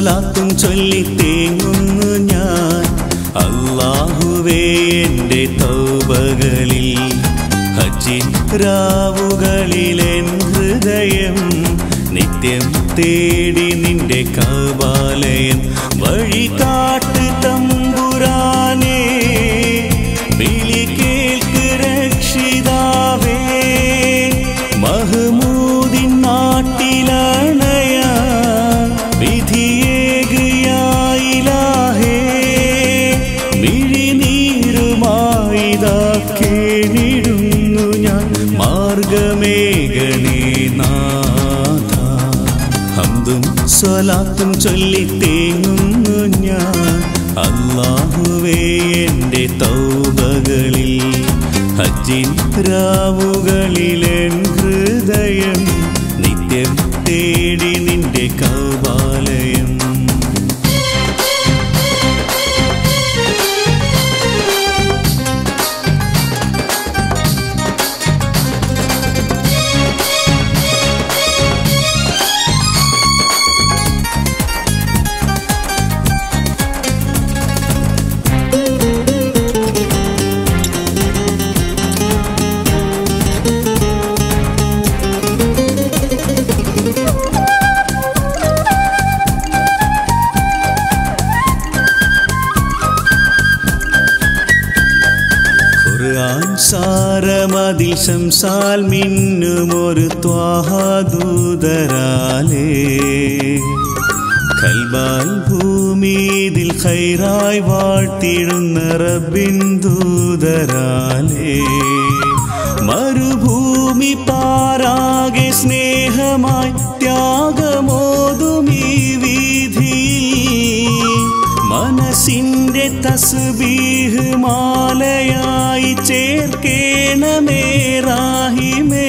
സ്വലാത്തും ചൊല്ലി തേങ്ങുന്നു ഞാൻ അള്ളാഹുവേ എൻ്റെ തൗബകളിൽ ഹജ്ജിൻ രാവുകളിലെൻ ഹൃദയം നിത്യം തേടി നിന്റെ കബാലയം വഴി കാട്ട് തമ്പുരാനേ വിളി കേൾക്ക് രക്ഷിതാവേ മഹമൂദിൻ നാട്ടിലണയ വിധിയേകിയായിലാഹേ മിഴിനീരുമായിതാ കേണിടുന്നു ഞാൻ മാർഗമേഘനേ നാഥ ഹംദും സ്വലാത്തും ചൊല്ലി തേങ്ങുന്നു ഞാൻ അള്ളാഹുവേ എൻ്റെ തൗബകളിൽ ഹജ്ജിൻ രാവുകളിലെൻ ഹൃദയം നിത്യം തേടി നിന്റെ കൗബാലയം ഖുർആൻ സാരമതിൽ ശംസാൽ മിന്നുമൊരു ത്വാഹാദൂതരാലേ കൽബാൽ ഭൂമിതിൽ ഖൈറായി വാഴ്ത്തിടുന്ന റബ്ബിൻ ദൂതരാലേ മരുഭൂമി പാരാകെ സ്നേഹമായി ത്യാഗമോതും ഈ വീതിയിൽ മനസ്സിന്റെ തസ്ബീഹ് മാലയായി ചേർക്കേണമേ റാഹിമേ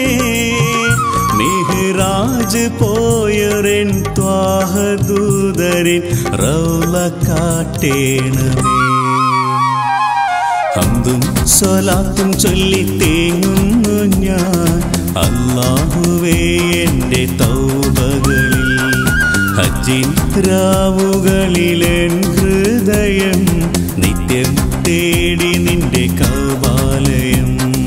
മിഹ്റാജ് പോയൊരൻ ത്വാഹദൂതരിൻ റൗല കാട്ടേണമേ ഹംദും സ്വലാത്തും ചൊല്ലി തേങ്ങുന്നു ഞാൻ അള്ളാഹുവേ എൻ്റെ തൗബകളിൽ ഹജ്ജിൻ രാവുകളിലെൻ ഹൃദയം നിത്യം തേടി നിന്റെ കൗബാലയം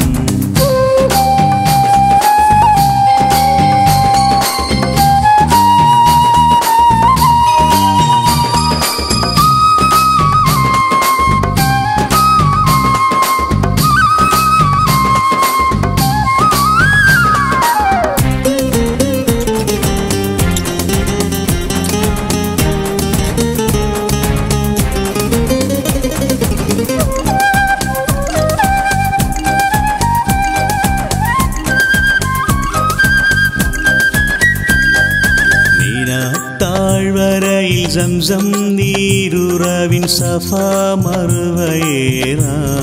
താഴ്വരയിൽ സംസം നീരുറവിൻ സഫ മറുവയേറ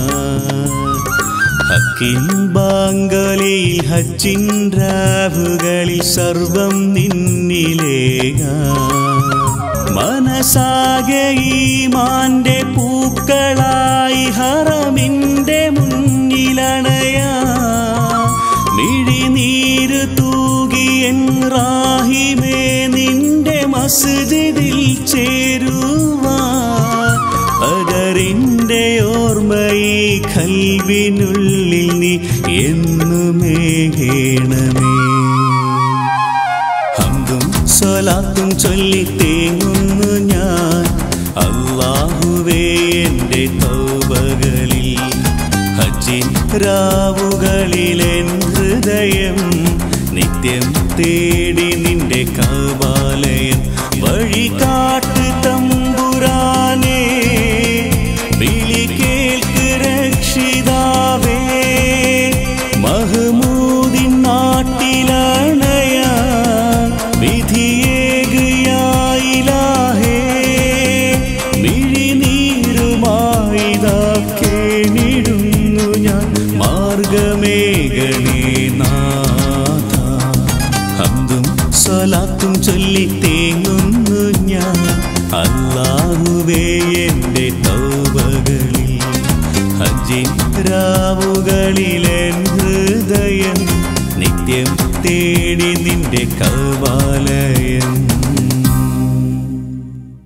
ഹക്കിൻ ബാങ്കലിൽ ഹജ്ജിൻ രാവുകളിൽ സർവം നിന്നിലേക മനസാകെ ഈമാന്റെ പൂക്കളായി ഹറമിന്റെ മുന്നിലണയാ മിഴിനീര് തൂകിയൻ റാഹിമേ നിന്റെ മസ്ജിദിൽ ചേരുവാ പകറിന്റെ ഓർമ്മയി കൽവിനുള്ളിൽ നീ എന്നുമേകേണമേ ഹംദും സ്വലാത്തും ചൊല്ലി തേങ്ങുന്നു ഞാൻ അള്ളാഹുവേ എൻ്റെ തൗബകളിൽ ഹജ്ജിൻ രാവുകളിലെൻ ഹൃദയം നിത്യം തേടി നിന്റെ കബാലയം വഴി കാട്ട് തമ്പുരാനേ വിളി കേൾക്ക് രക്ഷിതാവേ മഹമൂദിൻ നാട്ടിലണയ വിധിയേകിയായിലാഹേ മിഴിനീരുമായിതാ കേണിടുന്നു ഞാൻ മാർഗമേഘനേ നാഥ ഹംദും സ്വലാത്തും ചൊല്ലി തേങ്ങുന്നു ഞാൻ അല്ലാഹുവേ എൻ്റെ തൗബകളിൽ ഹജ്ജിൻ രാവുകളിലെൻ ഹൃദയം നിത്യം തേടി നിന്റെ കവാലയം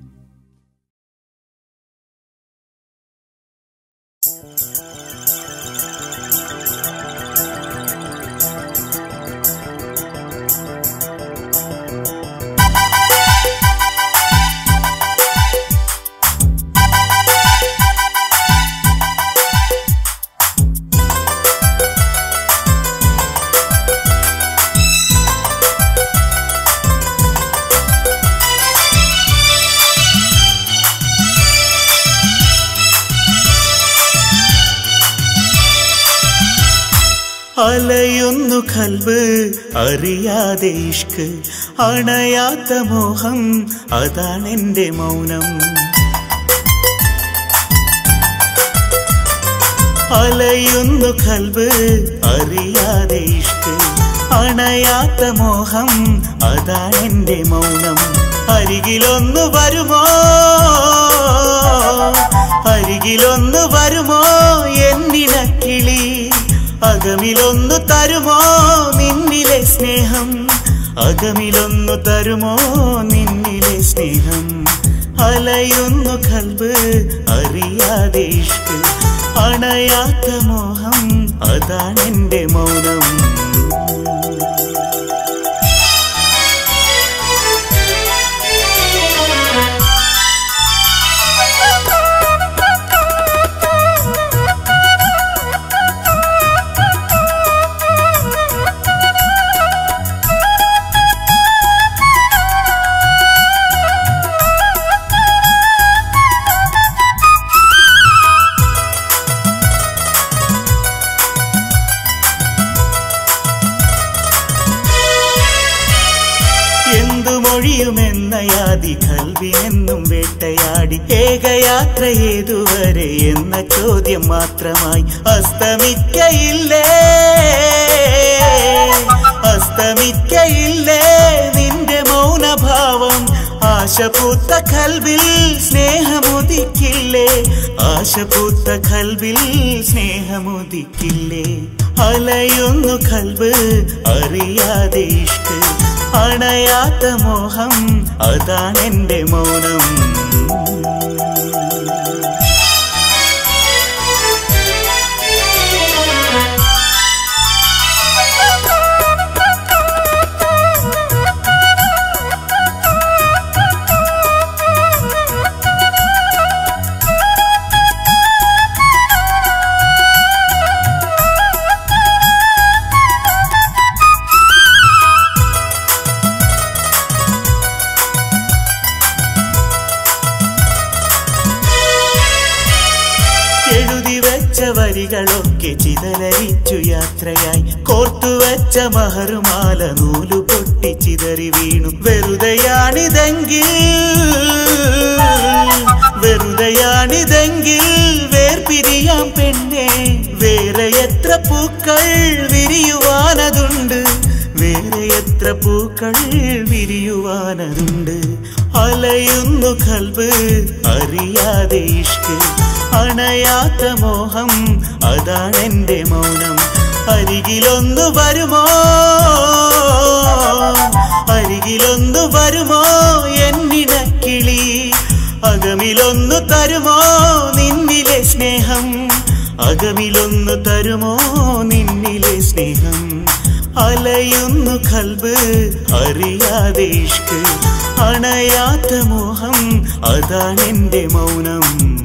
അലയുന്നു കൽബ് അറിയാതെ ഇഷ്ക് അണയാത്ത മോഹം അതാണെന്റെ മൗനം അലയുന്നു കൽബ് അറിയാതെ ഇഷ്ക് അണയാത്ത മോഹം അതാണെന്റെ മൗനം അരികിലൊന്നു വരുമോ അരികിലൊന്നു വരുമോ എന്നിനക്കിളി അകമിലൊന്നു തരുമോ നിന്നിലെ സ്നേഹം അകമിലൊന്നു തരുമോ നിന്നിലെ സ്നേഹം അലയുന്നു കൽബ് അറിയാതെ ഇഷ്ക് അണയാത്ത മോഹം അതാണെന്റെ മൗനം എന്തു മൊഴിയുമെന്ന യാതി കൽവിനെന്നും വേട്ടയാടി ഏകയാത്ര ഏതുവരെ എന്ന ചോദ്യം മാത്രമായി അസ്തമിക്കയില്ലേ അസ്തമിക്കയില്ലേ നിന്റെ മൗനഭാവം ആശപൂത്ത കൽവിൽ സ്നേഹമുദിക്കില്ലേ ആശപൂത്ത കൽവിൽ സ്നേഹമുദിക്കില്ലേ അലയുന്നു കൽബ് അറിയാതെ ഇഷ്ക് അണയാത്ത മോഹം അതാണെന്റെ മൗനം എഴുതി വെച്ച വരികളൊക്കെ ചിതലരിച്ചു യാത്രയായി കോർത്തുവെച്ച മഹറുമാല നൂലു പൊട്ടി ചിതറി വീണു വെറുതെയാണിതെങ്കിൽ വെറുതെയാണിതെങ്കിൽ വേർപിരിയാം പെണ്ണെ വേറെ എത്ര പൂക്കൾ വിരിയുവാനതുണ്ട് വേറെ എത്ര പൂക്കൾ വിരിയുവാനതുണ്ട് അലയുന്നു കൽബ് അറിയാതെ ഇഷ്ക് അണയാത്ത മോഹം അതാണെന്റെ മൗനം അരികിലൊന്നു വരുമോ അരികിലൊന്നു വരുമോ എന്നിടക്കിളി അകമിലൊന്നു തരുമോ നിന്നിലെ സ്നേഹം അകമിലൊന്നു തരുമോ നിന്നിലെ സ്നേഹം അലയുന്നു കൽബ് അറിയാതെ ഇഷ്ക് അണയാത്ത മോഹം അതാണെന്റെ മൗനം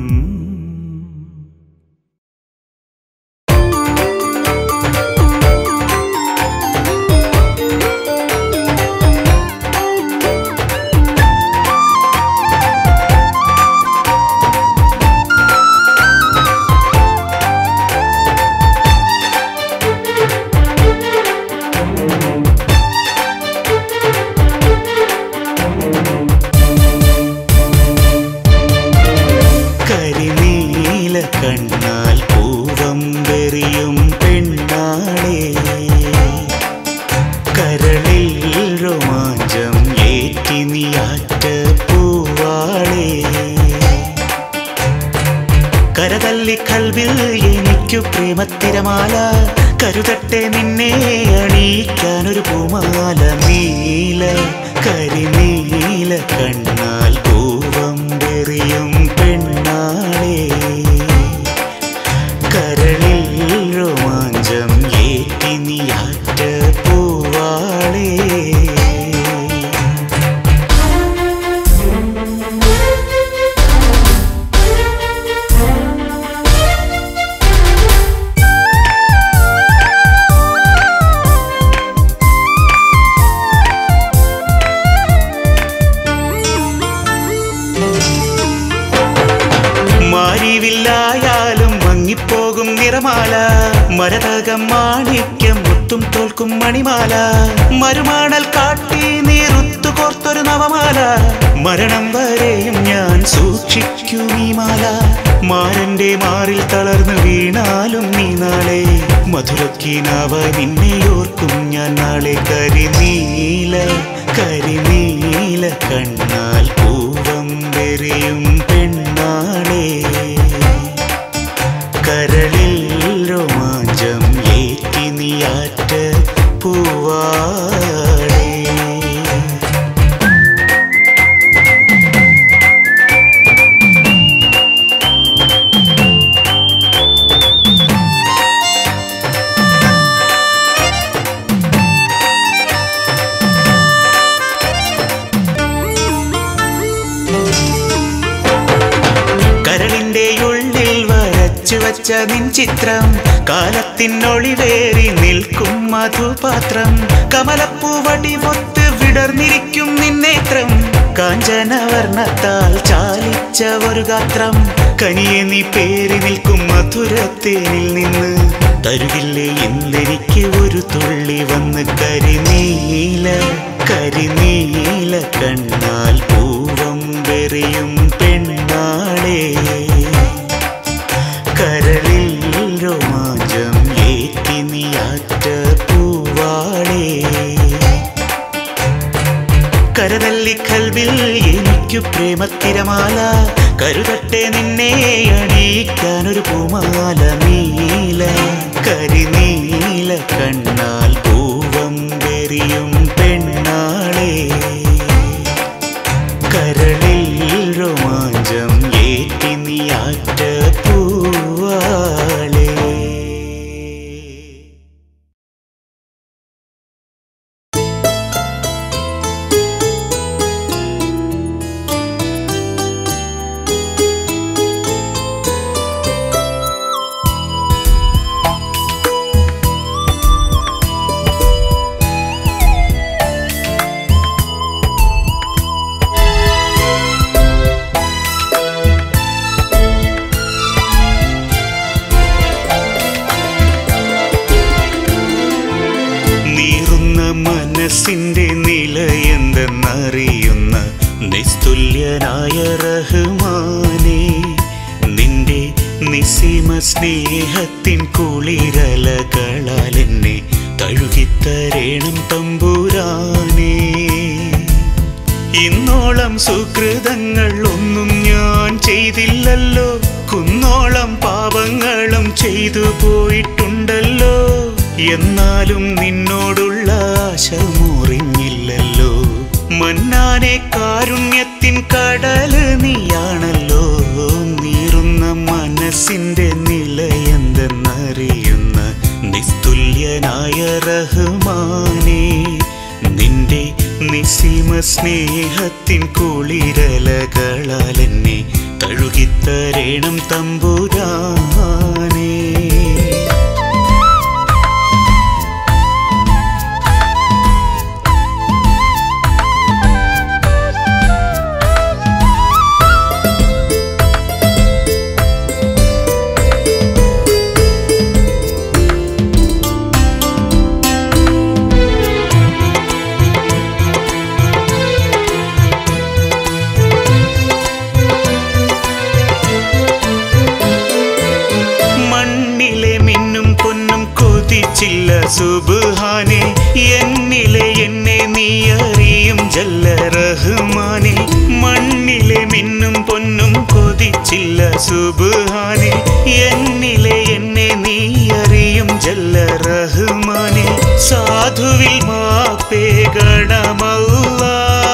കരിനീല കണ്ണാൽ പൂവം വെറിയും പെണ്ണാളേ കരളിൽ രോമാഞ്ചം ഏറ്റി നീയാറ്റ പൂവാളേ കരതല്ലി കൽവിൽ എനിക്കു പ്രേമത്തിരമാല കരുതട്ടെ നിന്നെ അണിയിക്കാനൊരു പൂമാല നീല കരിനീല കണ്ണാൽ പൂവം വെറിയും പെണ്ണാളേ കരളിൽ രോമാഞ്ചം ഏറ്റി നീയാറ്റ പൂവാളേ മാരിവില്ലായാലും മങ്ങിപ്പോകും നിറമാല മരതകം മാണിക്യം മുത്തും തോൽക്കും മണിമാല മരുമാണൽ കാട്ടി നീറുത്തു കോർത്തൊരു നവമാല മരണം വരെയും ഞാൻ സൂക്ഷിക്കും ഈ മാല മാരന്റെ മാറിൽ തളർന്നു വീണാലും നീ നാളെ മധുരക്കീനാവായി നിന്നെ ഓർക്കും ഞാൻ നാളെ കരിനീല കരിനീല കണ്ണാൽ പൂവം വെറിയും പെണ്ണാളേ കരളിൽ രോമാഞ്ചം ഏറ്റി നീയാറ്റ പൂവാടേ കരളിന്റെ ഉള്ളിൽ വരച്ചു വച്ച നിൻ ചിത്രം കാലത്തിനൊളിവേറി നിൽക്കും മധുപാത്രം കമലപ്പൂവടി മൊത്ത് വിടർന്നിരിക്കും നിന്നേത്രം കാഞ്ചനവർണ്ണത്താൽ ചാലിച്ച ഒരു ഗാത്രം കനിയെ നീ പേറി നിൽക്കും മധുരത്തേനിൽ നിന്ന് തരുകില്ലേ ഇന്നെനിക്ക് ഒരു തുള്ളി വന്ന് കരിനീല കരിനീല കണ്ണാൽ പൂവം വെറിയും പെണ്ണാളേ കരളിൽ രോമാഞ്ചം ഏറ്റി നീയാറ്റ പൂവാളേ കരതല്ലി കൽവിൽ എനിക്കു പ്രേമത്തിരമാല കരുതട്ടെ നിന്നെ അണിയിക്കാനൊരു പൂമാല നീല കരിനീല കണ്ണാൽ പൂവം വെറിയും പെണ്ണാളേ കരളിൽ രോമാഞ്ചം ഏറ്റി നീയാറ്റ പൂവാളേ നീറുന്ന മനസ്സിന്റെ നിലയെന്തെന്നറിയുന്ന നിസ്തുല്യനായ റഹ്മാനേ നിന്റെ നിസീമ സ്നേഹത്തിൻ കുളിരലകളാൽ എന്നെ തഴുകിത്തരേണം തമ്പുരാനേ ഇന്നോളം സുകൃതങ്ങൾ ഒന്നും ഞാൻ ചെയ്തില്ലല്ലോ കുന്നോളം പാപങ്ങളും ചെയ്തു പോയിട്ടുണ്ടല്ലോ എന്നാലും നിന്നോടുള്ള ആശ മുറിഞ്ഞില്ലല്ലോ മന്നാനെ കാരുണ്യത്തിൻ കടല് നീയാണല്ലോ നീറുന്ന മനസ്സിന്റെ നിലയെന്തെന്നറിയുന്ന നിസ്തുല്യനായ റഹ്മാനേ നിന്റെ നിസീമ സ്നേഹത്തിൻ കുളിരലകളാൽ എന്നെ തഴുകിത്തരേണം തമ്പുരാനേ മണ്ണിലെ മിന്നും പൊന്നും കൊതിച്ചില്ല സുബാനെ എന്നിലെ എന്നെ നീ അറിയും ജല്ല റഹ്മാനെ മണ്ണിലെ മിന്നും പൊന്നും കൊതിച്ചില്ല സുബാനെ എന്നിലെ എന്നെ നീ അറിയും ജല്ല റഹ്മാനെ സാധുവിൽ മാപ്പേകണമല്ല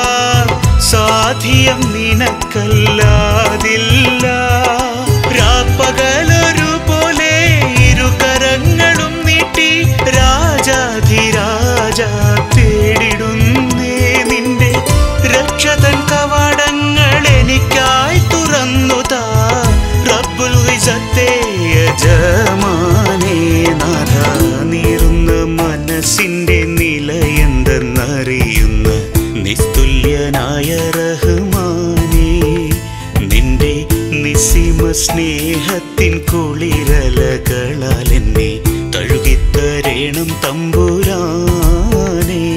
സാധിയം നിനക്കല്ലാതില്ല രാപ്പകലൊരു പോലെ ഇരുകരങ്ങളും നീട്ടി രാജാധിരാജ തേടിടുന്നേ നിന്റെ രക്ഷതൻ കവാടങ്ങൾ എനിക്കായി തുറന്നു താ റബ്ബുൽ ഇസത്തെ യജമാനേ നാഥ നീറുന്ന മനസ്സിന്റെ നിലയെന്തെന്നറിയുന്ന നിസ്തുല്യനായ റഹ്മാനേ നിന്റെ നിസിമ സ്നേഹത്തിൻ കുളിരലകളാൽ എന്നെ തഴുകിത്തരേണം തമ്പുരാനേ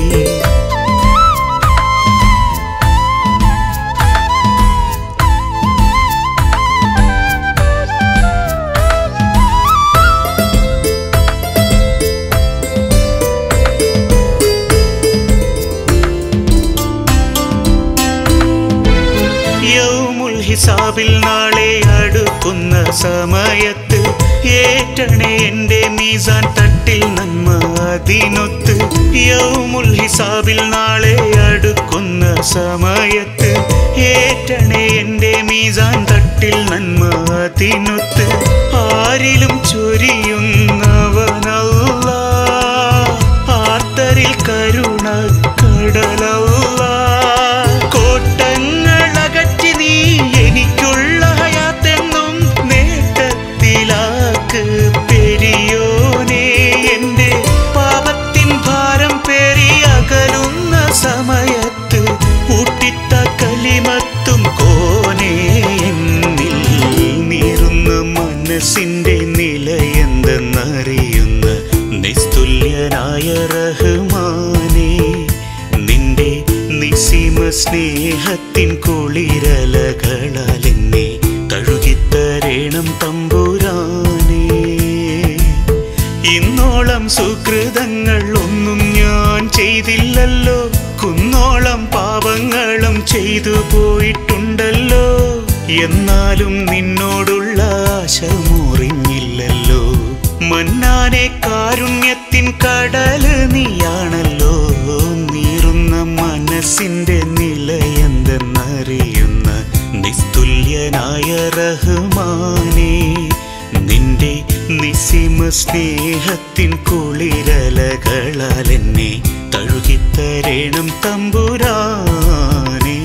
യൗമുൽ ഹിസാബിൽ നാളെ അടുക്കുന്ന സമയത്ത് ഏറ്റണേ എന്റെ മീസാൻ തട്ടിൽ നന്മ അതിനൊത്ത് യൗമുൽ ഹിസാബിൽ നാളെ അടുക്കുന്ന സമയത്ത് ഏറ്റണേ എന്റെ മീസാൻ തട്ടിൽ നന്മ അതിനൊത്ത് ആരിലും ചൊരിയുന്നവനല്ല ആർത്തരിൽ കരുണ കടലല്ല കോട്ടങ്ങളകറ്റി നീ എനിക്കുള്ള ഹയാത്തെന്നും നേട്ടത്തിലാക്ക് പെരിയോനെ എന്റെ പാപത്തിൻ ഭാരം പേറി അകലുന്ന സമയത്ത് ഊട്ടിത്ത കലിമത്തും കോനെ എന്നിൽ നീറുന്ന മനസ്സിന്റെ നിലയെന്തെന്നറിയുന്ന നിസ്തുല്യനായ റഹ്മാനേ നിന്റെ നിസിമ സ്നേഹത്തിൻ കുളിരലകളാൽ എന്നെ തഴുകിത്തരേണം തമ്പുരാനേ ഇന്നോളം സുകൃതങ്ങൾ ഒന്നും ഞാൻ ചെയ്തില്ലല്ലോ കുന്നോളം പാപങ്ങളും ചെയ്തു പോയിട്ടുണ്ടല്ലോ എന്നാലും നിന്നോടുള്ള ആശ മുറിഞ്ഞില്ലല്ലോ മന്നാനെ കാരുണ്യത്തിൻ കടല് നീയാണല്ലോ നീറുന്ന മനസ്സിന്റെ നിലയെന്തെന്നറിയുന്ന നിസ്തുല്യനായ റഹ്മാനേ നിന്റെ നിസിമ സ്നേഹത്തിൻ കുളിരലകളാൽ എന്നെ തഴുകിത്തരേണം തമ്പുരാനേ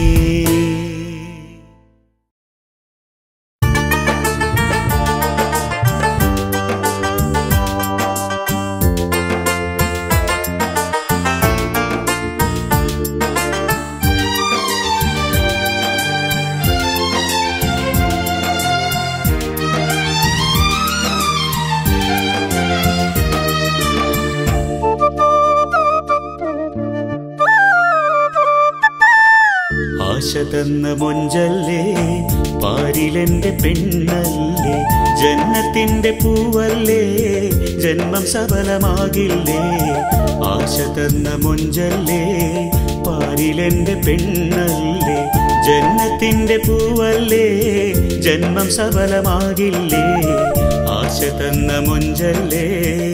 ആശ തന്ന മൊഞ്ചല്ലേ പാരിലെന്റെ പെണ്ണല്ലേ ജന്മത്തിന്റെ പൂവല്ലേ ജന്മം സഫലമാകില്ലേ ആശ തന്ന മൊഞ്ചല്ലേ പാരിലെന്റെ പെണ്ണല്ലേ ജന്മത്തിന്റെ പൂവല്ലേ ജന്മം സഫലമാകില്ലേ ആശ തന്ന മൊഞ്ചല്ലേ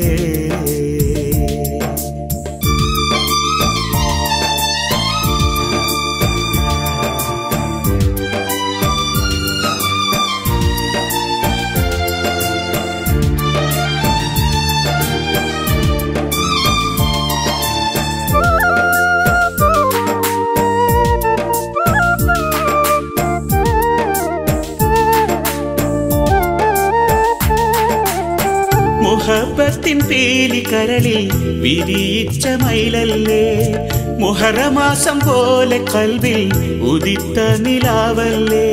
മുഹബത്തിൻ പീലി കരളിൽ വിരിയിച്ച മയിലല്ലേ മുഹറമാസം പോലെ കൽവിൽ ഉദിത്ത നിലാവല്ലേ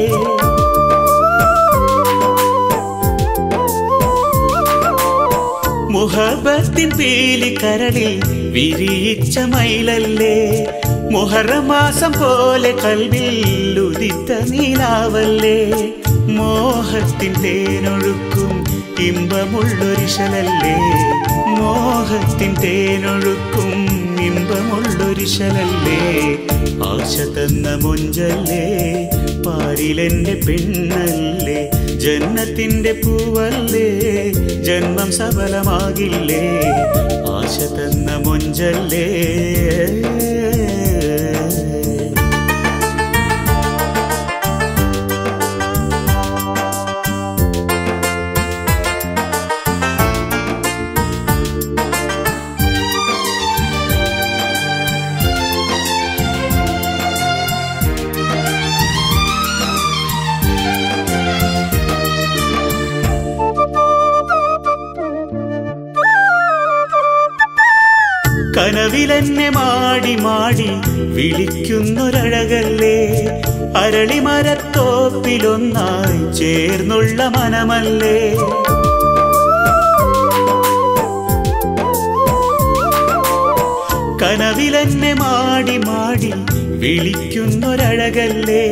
മുഹബത്തിൻ പീലി കരളിൽ വിരിയിച്ച മയിലല്ലേ മുഹറമാസം പോലെ കൽവിൽ ഉദിത്ത നീലാവല്ലേ മോഹത്തിൻ തേനൊഴുക്കും ഇമ്പമുള്ളൊരിശലല്ലേ മോഹത്തിൻ തേനൊഴുക്കും ഇമ്പമുള്ളൊരിശലല്ലേ ആശ തന്ന മൊഞ്ചല്ലേ പാരിലെന്റെ പെണ്ണല്ലേ ജന്മത്തിന്റെ പൂവല്ലേ ജന്മം സഫലമാകില്ലേ ആശ തന്ന മൊഞ്ചല്ലേ കനവിലെന്നെ മാടി മാടി വിളിക്കുന്നൊരഴകല്ലേ അരളിമരത്തോപ്പിലൊന്നായി ചേർന്നുള്ള മനമല്ലേ കനവിലെന്നെ മാടി മാടി വിളിക്കുന്നൊരഴകല്ലേ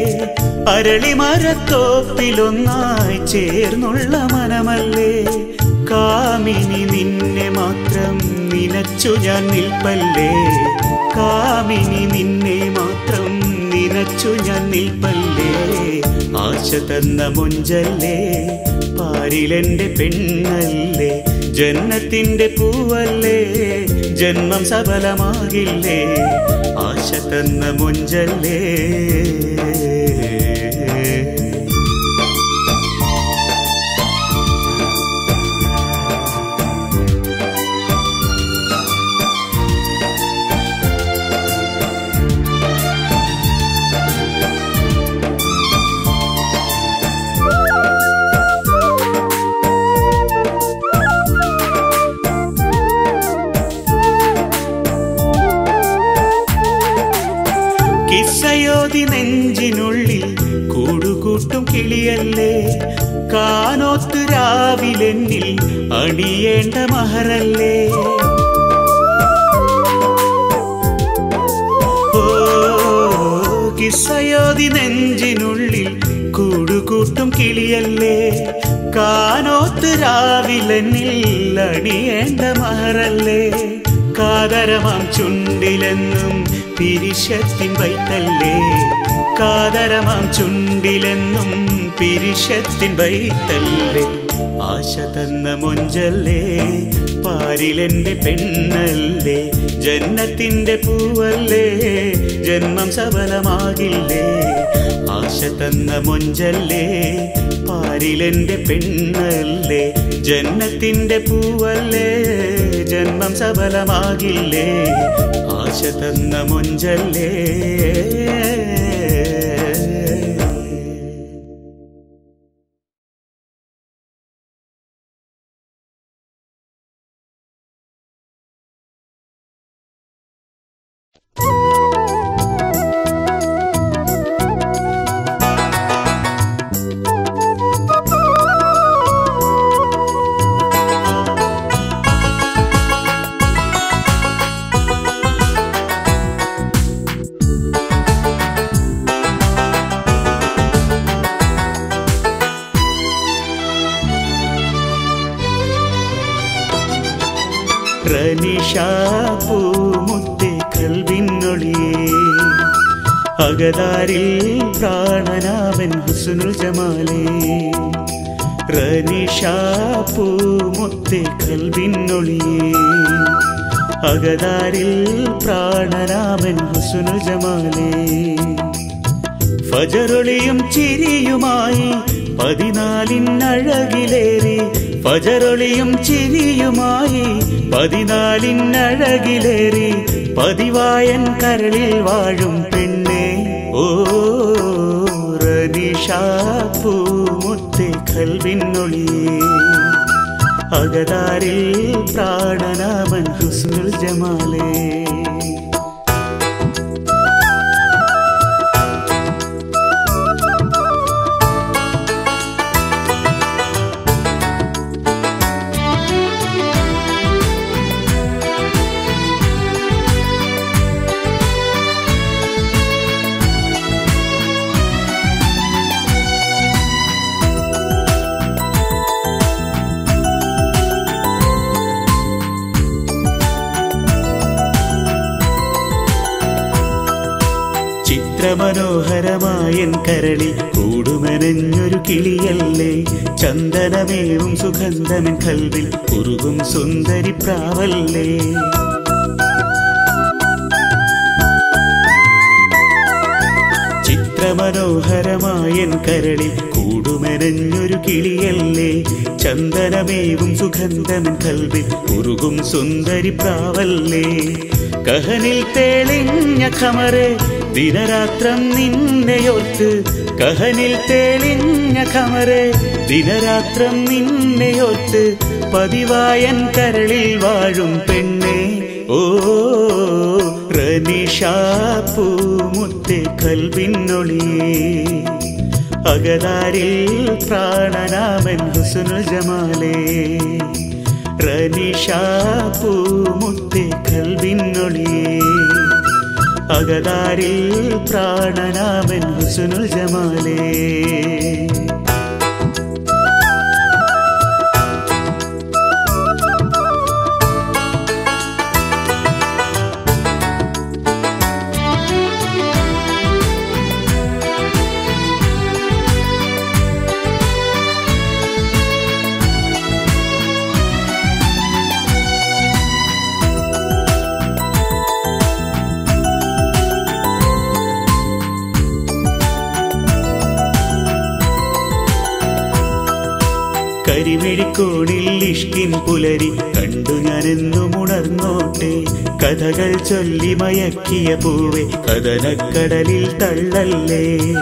അരളിമരത്തോപ്പിലൊന്നായി ചേർന്നുള്ള മനമല്ലേ കാമിനി നിന്നെ മാത്രം നിനച്ചു ഞാൻ നിൽപ്പല്ലേ കാമിനി നിന്നെ മാത്രം നിനച്ചു ഞാൻ നിൽപ്പല്ലേ ആശ തന്ന മുഞ്ചല്ലേ പാരിലെന്റെ പെണ്ണല്ലേ ജന്മത്തിന്റെ പൂവല്ലേ ജന്മം സഫലമാകില്ലേ ആശ തന്ന മുഞ്ചല്ലേ കിസ്സയോതി നെഞ്ചിനുള്ളിൽ കൂടുകൂട്ടും കിളിയല്ലേ കാനോത്ത് രാവിലെന്നിൽ അണിയേണ്ട മഹറല്ലേ ഓ കിസ്സയോതി നെഞ്ചിനുള്ളിൽ കൂടുകൂട്ടും കിളിയല്ലേ കാനോത്ത് രാവിലെന്നിൽ അണിയേണ്ട മഹറല്ലേ കാതരമാം ചുണ്ടിലെന്നും പിരിശത്തിൻ വൈത്തല്ലേ കാതരമാം ചുണ്ടിലെന്നും പിരിശത്തിൻ വൈത്തല്ലേ ആശ തന്ന മൊഞ്ചല്ലേ പാരിലെന്റെ പെണ്ണല്ലേ ജന്നത്തിന്റെ പൂവല്ലേ ജന്മം സഫലമാകില്ലേ ആശ തന്ന മൊഞ്ചല്ലേ പാരിലെന്റെ പെണ്ണല്ലേ ജന്നത്തിന്റെ പൂവല്ലേ ജന്മം സഫലമാകില്ലേ ആശ തന്ന മൊഞ്ചല്ലേ പൂമുത്തെ കൽവിന്നൊളിയേ അകതാരിൽ പ്രാണനാവൻ ഹുസുനുൽ ജമാലേ പൂമുത്തെ കൽവിന്നൊളിയേ അകതാരിൽ പ്രാണനാവൻ ഹുസുനുൽ ജമാലേ ഫജറൊളിയും ചിരിയുമായി പതിനാലിനഴകിലേറി ഫജറൊളിയും ചിരിയുമായി പതിനാലിനഴകിലേറി പതിവായൻ കരളിൽ വാഴും പെണ്ണെ ഓ റനിഷാപ്പൂമുത്തെ കൽവിന്നൊളിയേ അകതാരിൽ പ്രാണനാമൻ ഹുസ്നുൽ ജമാലേ ചിത്രമനോഹരമായൻ കരളി കൂടുമെനഞ്ഞൊരു കിളിയല്ലേ ചന്ദനമേവും സുഗന്ധമൻ കൽവിൽ കുറുകും സുന്ദരി പ്രാവല്ലേ ചിത്രമനോഹരമായൻ കരളി കൂടുമെനഞ്ഞൊരു കിളിയല്ലേ ചന്ദനമേവും സുഗന്ധമൻ കൽവിൽ കുറുകും സുന്ദരി പ്രാവല്ലേ കഹനിൽ തേളിഞ്ഞ ഖമറ് ദിനരാത്രം നിന്നെയോർത്ത് കഹനിൽ തേളിഞ്ഞ ഖമറ് ദിനരാത്രം നിന്നെയോർത്ത് പതിവായൻ കരളിൽ വാഴും പെണ്ണെ ഓ റനിഷാപ്പൂമുത്തെ കൽവിന്നൊളിയേ അകതാരിൽ പ്രാണനാമൻ ഹുസ്നുൽ ജമാലേ റനിഷാപ്പൂമുത്തെ കൽവിന്നൊളിയേ അകതാരിൽ പ്രാണനാമൻ ഹുസ്നുൽ ജമാലേ കരിമിഴിക്കോണിൽ ഇഷ്കിൻ പുലരി കണ്ടു ഞാനെന്നും ഉണർന്നോട്ടെ കഥകൾ ചൊല്ലി മയക്കിയ പൂവെ കഥനക്കടലിൽ തള്ളല്ലേ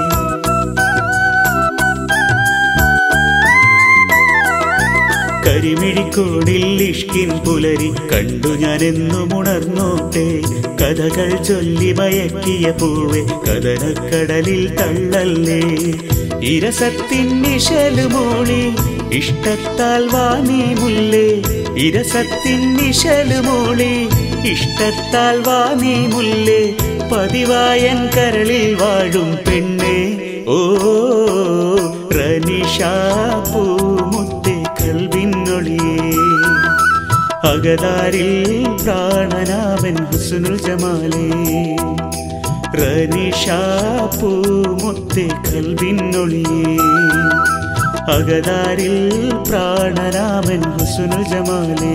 കരിമിഴിക്കോണിൽ ഇഷ്കിൻ പുലരി കണ്ടു ഞാനെന്നും ഉണർന്നോട്ടെ കഥകൾ ചൊല്ലി മയക്കിയ പൂവെ കഥനക്കടലിൽ തള്ളല്ലേ ഇരസത്തിൻ നിശലുമോളി ഇഷ്ടത്താൽ വാനീ മുല്ലേ ഇരസത്തിൻ നിശലുമോളി ഇഷ്ടത്താൽ വാനീ മുല്ലേ പതിവായൻ കരളിൽ വാഴും പെണ്ണെ ഓ റനിഷാപ്പൂമുത്തെ കൽവിന്നൊളിയേ അകതാരിൽ പ്രാണനാമൻ ഹുസ്നുൽ ജമാലേ റനിഷാപ്പൂമുത്തെ കൽവിന്നൊളിയേ അകതാരിൽ പ്രാണരാമൻ ഹുസ്നുൽ ജമാലേ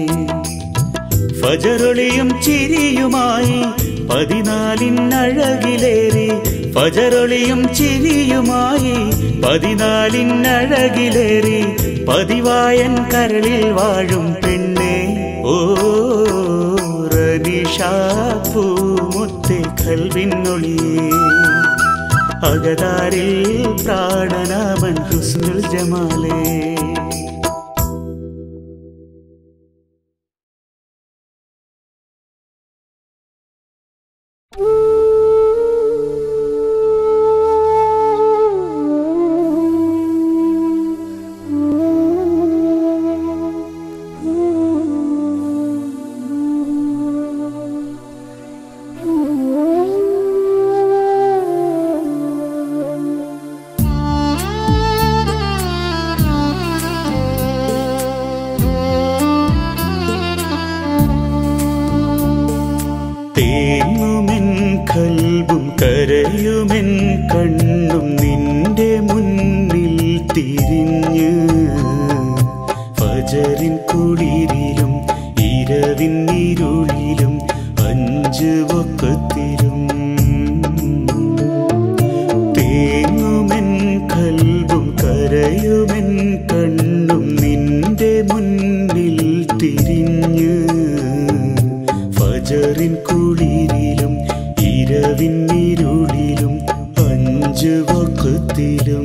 ഫജറൊളിയും ചിരിയുമായി പതിനാലിനഴകിലേറി ഫജറൊളിയും ചിരിയുമായി പതിനാലിനഴകിലേറി പതിവായൻ കരളിൽ വാഴും പെണ്ണെ ഓ റനിഷാപ്പൂമുത്തെ കൽവിന്നൊളിയേ അകതാരിൽ പ്രാണനാമൻ ഹുസ്നുൽ ജമാലേ തേങ്ങുമെൻ കൽബും കരയുമെൻ കണ്ണും നിന്റെ മുന്നിൽ തിരിഞ്ഞ് ഫജറിൻ കുളിരിലും ഇരവിൻ ഇരുളിലും അഞ്ച് വക്കത്തിലും തേങ്ങുമെൻ കൽബും കരയുമെൻ കണ്ണും നിന്റെ മുന്നിൽ തിരിഞ്ഞ് ഫജറിൻ കുളിരിലും ഇരവിൻ ഇരുളിലും അഞ്ച് വക്കത്തിലും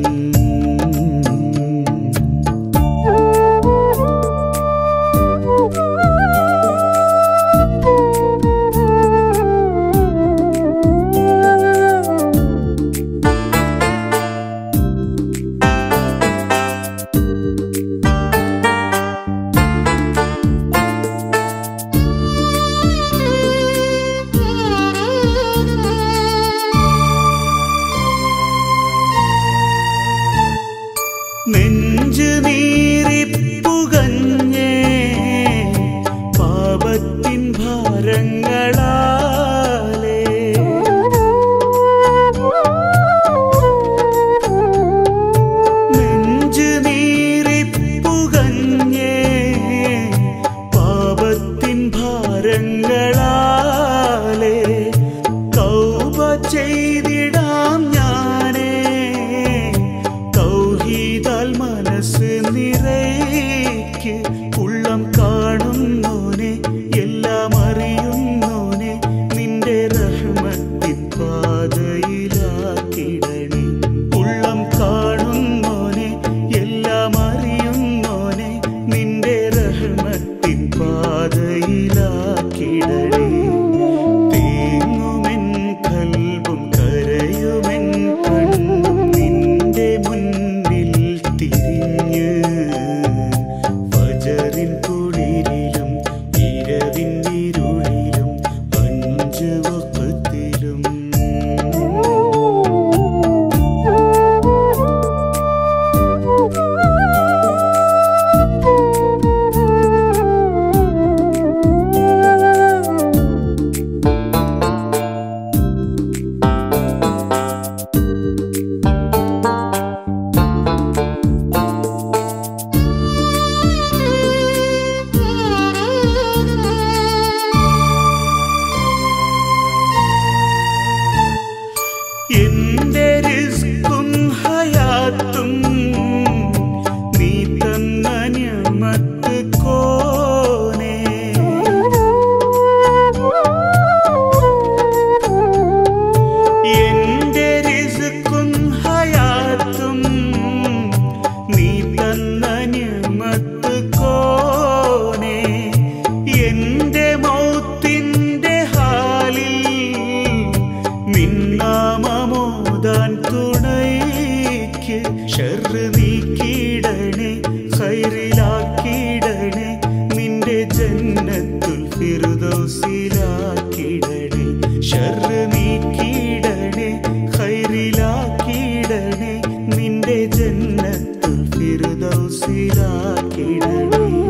തേടണേ